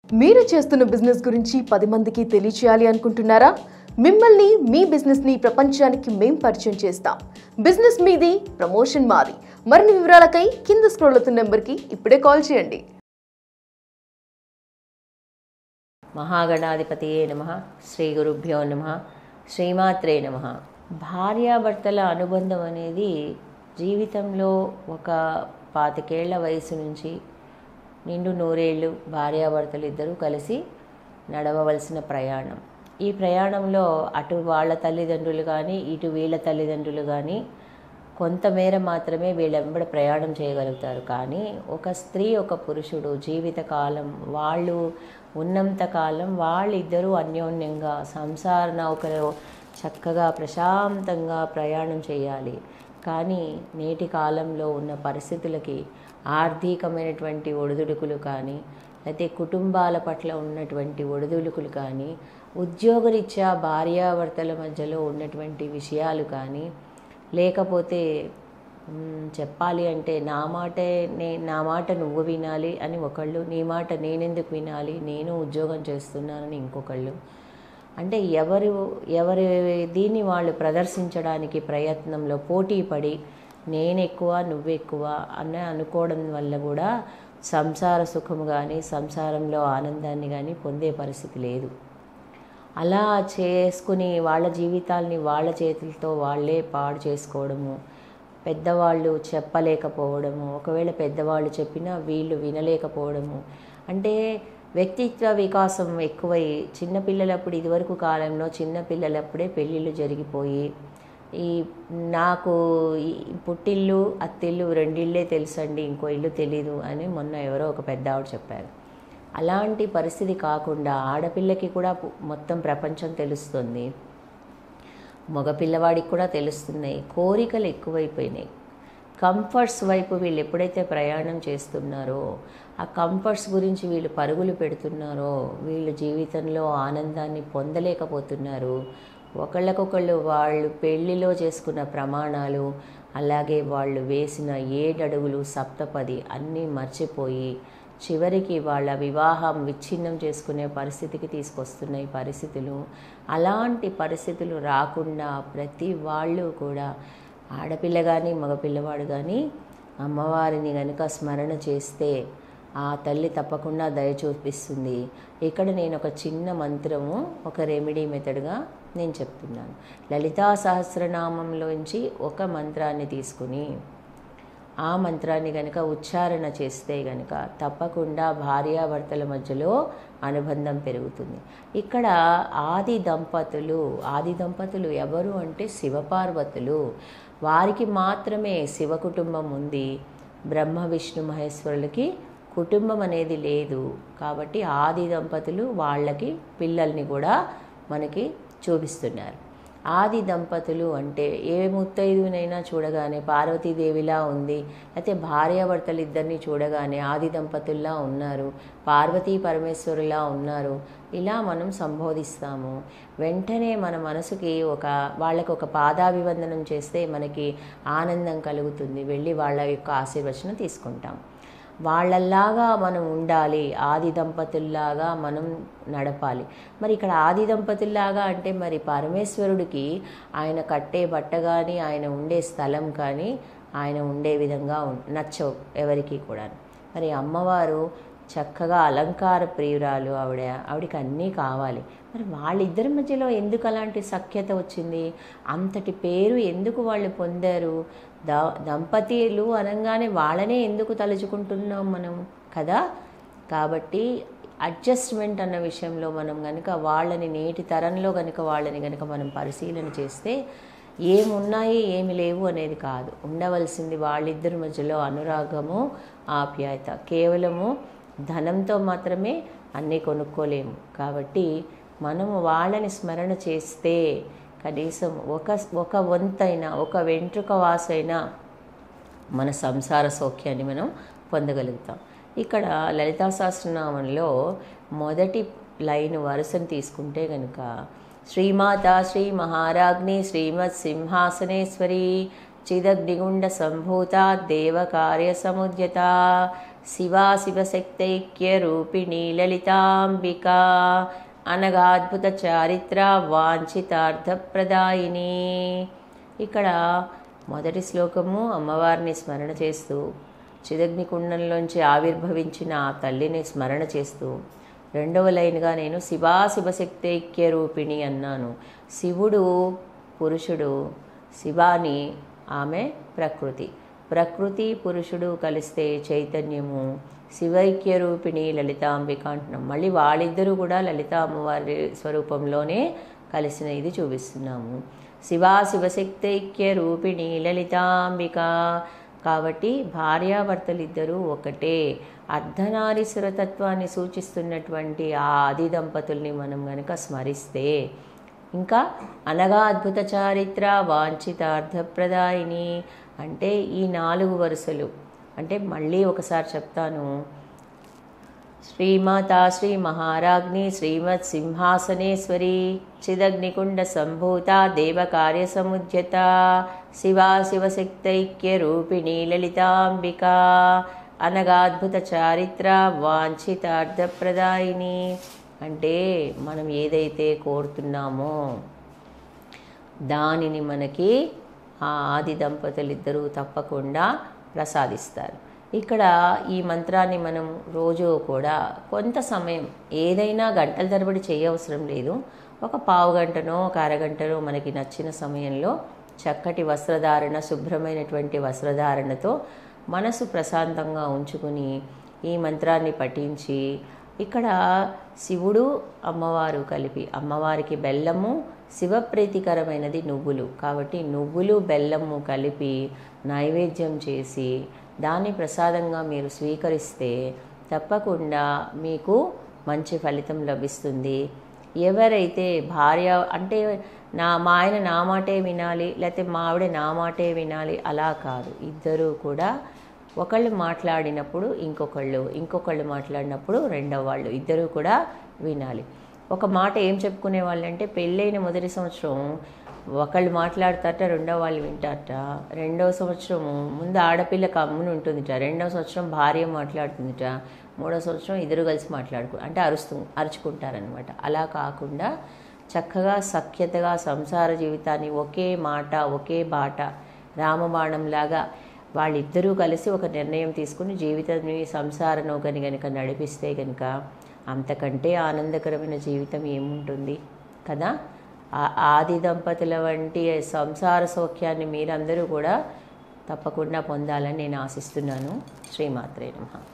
మీరు చేస్తున్న బిజినెస్ గురించి పది మందికి తెలియచేయాలి అనుకుంటున్నారా మిమ్మల్ని మీ బిజినెస్ ని ప్రపంచానికి మేం పరిచయం చేస్తాం బిజినెస్ మీది ప్రమోషన్ మాది మరిన్ని వివరాలకై కింద స్క్రోల్ అవుతున్న నెంబర్కి ఇప్పుడే కాల్ చేయండి మహాగణాధిపతియే నమ శ్రీ గురుభ్యో నమ శ్రీమాత్రే నమ భార్యాభర్తల అనుబంధం అనేది జీవితంలో ఒక పాతికేళ్ల వయసు నుంచి నిండు నూరేళ్ళు భార్యాభర్తలు ఇద్దరూ కలిసి నడవవలసిన ప్రయాణం ఈ ప్రయాణంలో అటు వాళ్ళ తల్లిదండ్రులు కానీ ఇటు వీళ్ళ తల్లిదండ్రులు కానీ కొంతమేర మాత్రమే వీళ్ళెంబడ ప్రయాణం చేయగలుగుతారు కానీ ఒక స్త్రీ ఒక పురుషుడు జీవితకాలం వాళ్ళు ఉన్నంత కాలం వాళ్ళిద్దరూ అన్యోన్యంగా సంసార నౌకలో చక్కగా ప్రశాంతంగా ప్రయాణం చేయాలి కానీ నేటి కాలంలో ఉన్న పరిస్థితులకి ఆర్థికమైనటువంటి ఒడిదుడుకులు కానీ అయితే కుటుంబాల పట్ల ఉన్నటువంటి ఒడిదుడుకులు కానీ ఉద్యోగరీత్యా భార్యాభర్తల మధ్యలో ఉన్నటువంటి విషయాలు కానీ లేకపోతే మ్, చెప్పాలి అంటే నా మాటే నే నా మాట నువ్వు వినాలి అని ఒకళ్ళు నీ మాట నేనెందుకు వినాలి నేను ఉద్యోగం చేస్తున్నానని ఇంకొకళ్ళు అంటే ఎవరు ఎవరి దీన్ని వాళ్ళు ప్రదర్శించడానికి ప్రయత్నంలో పోటీ పడి నేను ఎక్కువ నువ్వెక్కువ అని అనుకోవడం వల్ల కూడా సంసార సుఖము కానీ సంసారంలో ఆనందాన్ని కానీ పొందే పరిస్థితి లేదు అలా చేసుకుని వాళ్ళ జీవితాల్ని వాళ్ళ చేతులతో వాళ్ళే పాడు చేసుకోవడము పెద్దవాళ్ళు చెప్పలేకపోవడము ఒకవేళ పెద్దవాళ్ళు చెప్పినా వీళ్ళు వినలేకపోవడము అంటే వ్యక్తిత్వ వికాసం ఎక్కువై చిన్నపిల్లలప్పుడు ఇదివరకు కాలంలో చిన్నపిల్లలప్పుడే పెళ్ళిళ్ళు జరిగిపోయి ఈ నాకు ఈ పుట్టిల్లు అత్తిల్లు రెండిళ్ళే తెలుసండి ఇంకో ఇల్లు తెలీదు అని మొన్న ఎవరో ఒక పెద్ద ఆవిడ చెప్పారు అలాంటి పరిస్థితి కాకుండా ఆడపిల్లకి కూడా పు- మొత్తం ప్రపంచం తెలుస్తుంది మగపిల్లవాడికి కూడా తెలుస్తున్నాయి కోరికలు ఎక్కువైపోయినాయి కంఫర్ట్స్ వైపు వీళ్ళు ఎప్పుడైతే ప్రయాణం చేస్తున్నారో ఆ కంఫర్ట్స్ గురించి వీళ్ళు పరుగులు పెడుతున్నారో వీళ్ళు జీవితంలో ఆనందాన్ని పొందలేకపోతున్నారు ఒకళ్ళకొకళ్ళు వాళ్ళు పెళ్లిలో చేసుకున్న ప్రమాణాలు అలాగే వాళ్ళు వేసిన ఏడడుగులు సప్తపది అన్నీ మర్చిపోయి చివరికి వాళ్ళ వివాహం విచ్ఛిన్నం చేసుకునే పరిస్థితికి తీసుకొస్తున్నాయి పరిస్థితులు అలాంటి పరిస్థితులు రాకుండా ప్రతి వాళ్ళు కూడా ఆడపిల్ల కానీ మగపిల్లవాడు కానీ అమ్మవారిని కనుక స్మరణ చేస్తే ఆ తల్లి తప్పకుండా దయ చూపిస్తుంది ఇక్కడ నేను ఒక చిన్న మంత్రము ఒక రెమెడీ మెథడ్గా నేను చెప్తున్నాను లలితా సహస్రనామంలోంచి ఒక మంత్రాన్ని తీసుకుని ఆ మంత్రాన్ని గనక ఉచ్చారణ చేస్తే గనక తప్పకుండా భార్యాభర్తల మధ్యలో అనుబంధం పెరుగుతుంది ఇక్కడ ఆది దంపతులు ఆది దంపతులు ఎవరు అంటే శివపార్వతులు వారికి మాత్రమే శివ కుటుంబం ఉంది బ్రహ్మ విష్ణు మహేశ్వరులకి కుటుంబం అనేది లేదు కాబట్టి ఆది దంపతులు వాళ్ళకి పిల్లల్ని కూడా మనకి చూపిస్తున్నారు ఆది దంపతులు అంటే ఏ ముత్తైదునైనా చూడగానే పార్వతీదేవిలా ఉంది అయితే భార్యాభర్తలు ఇద్దరిని చూడగానే ఆది దంపతుల్లా ఉన్నారు పార్వతీ పరమేశ్వరులా ఉన్నారు ఇలా మనం సంబోధిస్తాము వెంటనే మన మనసుకి ఒక వాళ్ళకు ఒక పాదాభివందనం చేస్తే మనకి ఆనందం కలుగుతుంది వెళ్ళి వాళ్ళ యొక్క ఆశీర్వచనం తీసుకుంటాం వాళ్ళల్లాగా మనం ఉండాలి ఆది దంపతుల్లాగా మనం నడపాలి మరి ఇక్కడ ఆది దంపతుల్లాగా అంటే మరి పరమేశ్వరుడికి ఆయన కట్టే బట్ట కానీ ఆయన ఉండే స్థలం కానీ ఆయన ఉండే విధంగా ఉం- నచ్చవు ఎవరికి కూడా మరి అమ్మవారు చక్కగా అలంకార ప్రియురాలు ఆవిడ ఆవిడకి అన్నీ కావాలి మరి వాళ్ళిద్దరి మధ్యలో ఎందుకు అలాంటి సఖ్యత వచ్చింది అంతటి పేరు ఎందుకు వాళ్ళు పొందారు ద దంపతులు అనగానే వాళ్ళనే ఎందుకు తలుచుకుంటున్నాం మనం కదా కాబట్టి అడ్జస్ట్మెంట్ అన్న విషయంలో మనం కనుక వాళ్ళని నేటి తరంలో కనుక వాళ్ళని కనుక మనం పరిశీలన చేస్తే ఏమున్నాయి ఏమి లేవు అనేది కాదు ఉండవలసింది వాళ్ళిద్దరి మధ్యలో అనురాగము ఆప్యాయత కేవలము ధనంతో మాత్రమే అన్నీ కొనుక్కోలేము కాబట్టి మనము వాళ్ళని స్మరణ చేస్తే కనీసం ఒక ఒక వంతైనా ఒక వెంట్రుక వాసైనా మన సంసార సౌఖ్యాన్ని మనం పొందగలుగుతాం ఇక్కడ లలితా సహస్రనామంలో మొదటి లైన్ వరుసను తీసుకుంటే కనుక శ్రీమాత శ్రీ మహారాజ్ని శ్రీమత్ సింహాసనేశ్వరి చిదగ్నిగుండ సంభూత దేవకార్య సముద్యత శివా శివశక్తైక్య రూపిణి లలితాంబిక అనగా అద్భుత చారిత్ర వాంఛితార్థప్రదాయిని ఇక్కడ మొదటి శ్లోకము అమ్మవారిని స్మరణ చేస్తూ చిదగ్ని కుండంలోంచి ఆవిర్భవించిన ఆ తల్లిని స్మరణ చేస్తూ రెండవ లైన్గా నేను శివా శివశక్తైక్య రూపిణి అన్నాను శివుడు పురుషుడు శివాని ఆమె ప్రకృతి ప్రకృతి పురుషుడు కలిస్తే చైతన్యము శివైక్య రూపిణి లలితాంబిక అంటున్నాం మళ్ళీ వాళ్ళిద్దరూ కూడా లలిత అమ్మవారి స్వరూపంలోనే కలిసిన ఇది చూపిస్తున్నాము శివా శివశక్తైక్య రూపిణి లలితాంబిక కాబట్టి భార్యాభర్తలిద్దరూ ఒకటే అర్ధనారీశ్వరతత్వాన్ని సూచిస్తున్నటువంటి ఆ ఆది దంపతుల్ని మనం గనక స్మరిస్తే ఇంకా అనగా అద్భుత చారిత్ర వాంఛిత అర్థప్రదాయిని అంటే ఈ నాలుగు వరుసలు అంటే మళ్ళీ ఒకసారి చెప్తాను శ్రీమాత శ్రీ మహారాజ్ఞి శ్రీమత్ సింహాసనేశ్వరి చిదగ్నికుండ సంభూత దేవకార్య సముద్యత శివా శివశక్తైక్య రూపిణి లలితాంబిక అనగాద్భుత చారిత్ర వాంఛిత అర్థప్రదాయిని అంటే మనం ఏదైతే కోరుతున్నామో దానిని మనకి ఆ ఆది దంపతులిద్దరూ తప్పకుండా ప్రసాదిస్తారు ఇక్కడ ఈ మంత్రాన్ని మనం రోజు కూడా కొంత సమయం ఏదైనా గంటల తరబడి చేయవసరం లేదు ఒక పావు గంటనో ఒక అరగంటనో మనకి నచ్చిన సమయంలో చక్కటి వస్త్రధారణ శుభ్రమైనటువంటి వస్త్రధారణతో మనసు ప్రశాంతంగా ఉంచుకుని ఈ మంత్రాన్ని పఠించి ఇక్కడ శివుడు అమ్మవారు కలిపి అమ్మవారికి బెల్లము శివప్రీతికరమైనది నువ్వులు కాబట్టి నువ్వులు బెల్లము కలిపి నైవేద్యం చేసి దాన్ని ప్రసాదంగా మీరు స్వీకరిస్తే తప్పకుండా మీకు మంచి ఫలితం లభిస్తుంది ఎవరైతే భార్య అంటే నా మా ఆయన నా మాటే వినాలి లేకపోతే మా ఆవిడ నా మాటే వినాలి అలా కాదు ఇద్దరూ కూడా ఒకళ్ళు మాట్లాడినప్పుడు ఇంకొకళ్ళు ఇంకొకళ్ళు మాట్లాడినప్పుడు రెండవ వాళ్ళు ఇద్దరూ కూడా వినాలి ఒక మాట ఏం చెప్పుకునే వాళ్ళంటే పెళ్ళైన మొదటి సంవత్సరం ఒకళ్ళు మాట్లాడతారట రెండో వాళ్ళు వింటారట రెండవ సంవత్సరము ముందు ఆడపిల్ల అమ్ముని ఉంటుందిట రెండవ సంవత్సరం భార్య మాట్లాడుతుందిట మూడో సంవత్సరం ఇద్దరు కలిసి మాట్లాడుకు అంటే అరుస్తూ అరుచుకుంటారనమాట అలా కాకుండా చక్కగా సఖ్యతగా సంసార జీవితాన్ని ఒకే మాట ఒకే బాట రామబాణంలాగా వాళ్ళిద్దరూ కలిసి ఒక నిర్ణయం తీసుకుని జీవితాన్ని సంసార నౌకని కనుక నడిపిస్తే కనుక అంతకంటే ఆనందకరమైన జీవితం ఏముంటుంది కదా ఆ ఆది దంపతుల వంటి సంసార సౌఖ్యాన్ని మీరందరూ కూడా తప్పకుండా పొందాలని నేను ఆశిస్తున్నాను శ్రీమాత్రే నమః